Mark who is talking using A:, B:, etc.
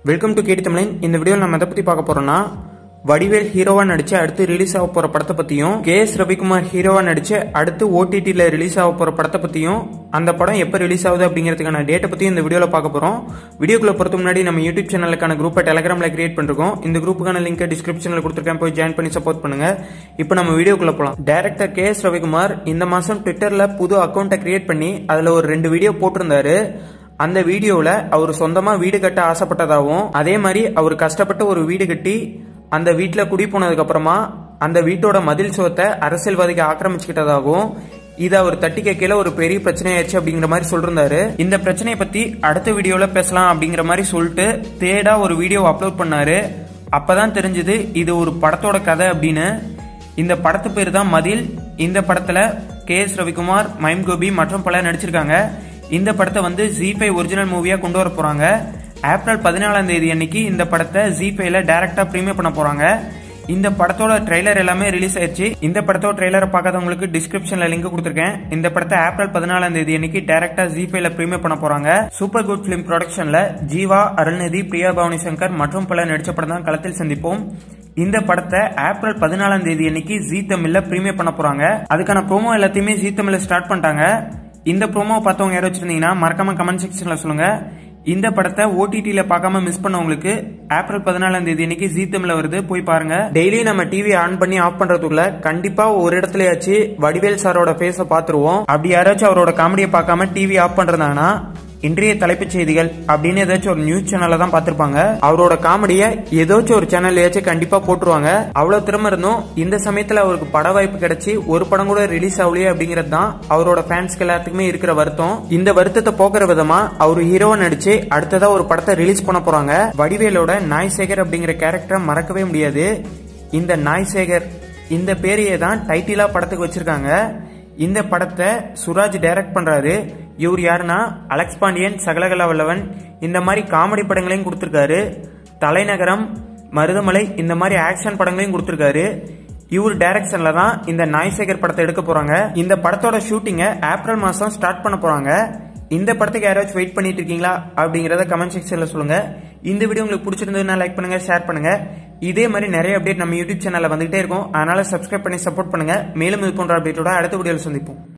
A: welcome to கேடி தமிழன் இந்த வீடியோவில் நம்ம எதை பற்றி பார்க்க போறோம்னா வடிவேல் ஹீரோவா நடிச்சு அடுத்து ரிலீஸ் ஆக போற படத்தை பத்தியும் கே எஸ் ரவிக்குமார் ஹீரோவா நடிச்சு அடுத்து ஓடிடியில் ரிலீஸ் ஆக போற படத்தை பத்தியும் அந்த படம் எப்போ ரிலீஸ் ஆகுது அப்படிங்கிறதுக்கான டேட்டை பத்தியும் இந்த வீடியோவில் பார்க்க போறோம் வீடியோக்குள்ள பொறுத்த முன்னாடி நம்ம யூடியூப் சேனலுக்கான குரூப்பை டெலிகிராம்ல கிரியேட் பண்ணிருக்கோம் இந்த குரூப்புக்கான லிங்க் டிஸ்கிரிப்ஷனில் கொடுத்துருக்கேன் போய் ஜாயின் பண்ணி சப்போர்ட் பண்ணுங்க இப்போ நம்ம வீடியோக்குள்ள போலாம் டேரக்டர் கே எஸ் ரவிக்குமார் இந்த மாசம் ட்விட்டர்ல புது அக்கௌண்ட்டை கிரியேட் பண்ணி அதுல ஒரு ரெண்டு வீடியோ போட்டிருந்தாரு அந்த வீடியோவில் அவர் சொந்தமாக வீடு கட்ட ஆசைப்பட்டதாகவும் அதே மாதிரி அவர் கஷ்டப்பட்டு ஒரு வீடு கட்டி அந்த வீட்டில் குடி போனதுக்கு அப்புறமா அந்த வீட்டோட மதில் சுவத்தை அரசியல்வாதிக்கு ஆக்கிரமிச்சுக்கிட்டதாகவும் இது அவர் தட்டி கேட்கல ஒரு பெரிய பிரச்சனையாச்சு அப்படிங்கிற மாதிரி சொல்லிருந்தாரு இந்த பிரச்சனையை பத்தி அடுத்த வீடியோல பேசலாம் அப்படிங்கிற மாதிரி சொல்லிட்டு தேடா ஒரு வீடியோ அப்லோட் பண்ணாரு அப்பதான் தெரிஞ்சது இது ஒரு படத்தோட கதை அப்படின்னு இந்த படத்து பேர் தான் மதில் இந்த படத்துல K S Ravikumar mime Gopi மற்றும் பலர் நடிச்சிருக்காங்க இந்த படத்தை வந்து ஜி ஃபைவ் ஒரிஜினல் மூவியா கொண்டு வர போறாங்க ஏப்ரல் பதினாலாம் தேதி அன்னைக்கு இந்த படத்தை ஜி ஃபைவ்ல டைரக்டா ப்ரீமியர் பண்ண போறாங்க இந்த படத்தோட ட்ரெய்லர் எல்லாமே ரிலீஸ் ஆயிடுச்சு இந்த படத்தோட ட்ரெய்லரை பார்க்காதவங்களுக்கு டிஸ்கிரிப்ஷன்ல லிங்க் கொடுத்துருக்கேன் இந்த படத்தை ஏப்ரல் பதினாலாம் தேதி அன்னைக்கு டேரக்டா ஜி ஃபைவ்ல ப்ரீமியர் பண்ண போறாங்க சூப்பர் குட் பிலிம் ப்ரொடக்ஷன்ல ஜீவா அருள்நிதி பிரியா பவானி சங்கர் மற்றும் பலர் நடிச்ச படம் தான் களத்தில் சந்திப்போம் இந்த படத்தை ஏப்ரல் பதினாலாம் தேதி அன்னைக்கு ஜி தமிழ்ல ப்ரீமியர் பண்ண போறாங்க அதுக்கான ப்ரோமோ எல்லாத்தையுமே ஜி தமிழ்ல ஸ்டார்ட் பண்ணிட்டாங்க இந்த ப்ரோமோ பார்த்தவங்க யாரும் வச்சிருந்தீங்கன்னா மறக்காம கமெண்ட் செக்ஷன்ல சொல்லுங்க இந்த படத்தை ஓடிடியில பார்க்காம மிஸ் பண்ணவங்களுக்கு ஏப்ரல் பதினாலாம் தேதி அன்னைக்கு ஜி தமிழ்ல வருது போய் பாருங்க டெய்லி நம்ம டிவி ஆன் பண்ணி ஆஃப் பண்றதுக்குள்ள கண்டிப்பா ஒரு இடத்துலயாச்சு வடிவேல் சாரோட ஃபேஸ பாத்துருவோம் அப்படி யாராச்சும் அவரோட காமெடியை பார்க்காம டிவி ஆஃப் பண்றதாங்கன்னா இன்றைய தலைப்புச் செய்திகள் அப்படின்னு ஏதாச்சும் ஒரு நியூஸ் சேனல்ல தான் பார்த்திருப்பாங்க அவரோட காமெடியை ஏதாச்சும் ஒரு சேனல்லையாச்சும் கண்டிப்பா போட்டுருவாங்க அவ்வளவு திறமை இருந்தும் இந்த சமயத்துல அவருக்கு பட வாய்ப்பு கிடைச்சி ஒரு படம் கூட ரிலீஸ் ஆகலையே அப்படிங்கிறது தான் அவரோட ஃபேன்ஸ்க்கு எல்லாத்துக்குமே இருக்கிற வருத்தம் இந்த வருத்தத்தை போக்குற விதமா அவர் ஹீரோவா நடிச்சு அடுத்ததா ஒரு படத்தை ரிலீஸ் பண்ண போறாங்க வடிவேலோட நாய் சேகர் அப்படிங்கிற கேரக்டரை மறக்கவே முடியாது இந்த நாய் சேகர் இந்த பேரையே தான் டைட்டிலா படத்துக்கு வச்சிருக்காங்க இந்த படத்தை சுராஜ் டைரக்ட் பண்றாரு இவர் யாருன்னா அலெக்ஸ் பாண்டியன் சகலகலா வல்லவன் இந்த மாதிரி காமெடி படங்களையும் கொடுத்திருக்காரு தலைநகரம் மருதமலை இந்த மாதிரி ஆக்ஷன் படங்களையும் கொடுத்திருக்காரு இவர் டைரக்ஷன்ல தான் இந்த நாய்சேகர் படத்தை எடுக்க போறாங்க இந்த படத்தோட ஷூட்டிங்கை ஏப்ரல் மாசம் ஸ்டார்ட் பண்ண போறாங்க இந்த படத்துக்கு யாராச்சும் வெயிட் பண்ணிட்டு இருக்கீங்களா அப்படிங்கறத கமெண்ட் செக்ஷன்ல சொல்லுங்க இந்த வீடியோ உங்களுக்கு பிடிச்சிருந்ததுன்னா லைக் பண்ணுங்க ஷேர் பண்ணுங்க இதே மாதிரி நிறைய அப்டேட் நம்ம யூடியூப் சேனல்ல வந்துகிட்டே இருக்கும் அதனால சப்ஸ்கிரைப் பண்ணி சப்போர்ட் பண்ணுங்க மேலும் இது போன்ற அப்டேட்டோட அடுத்த வீடியோவில் சந்திப்போம்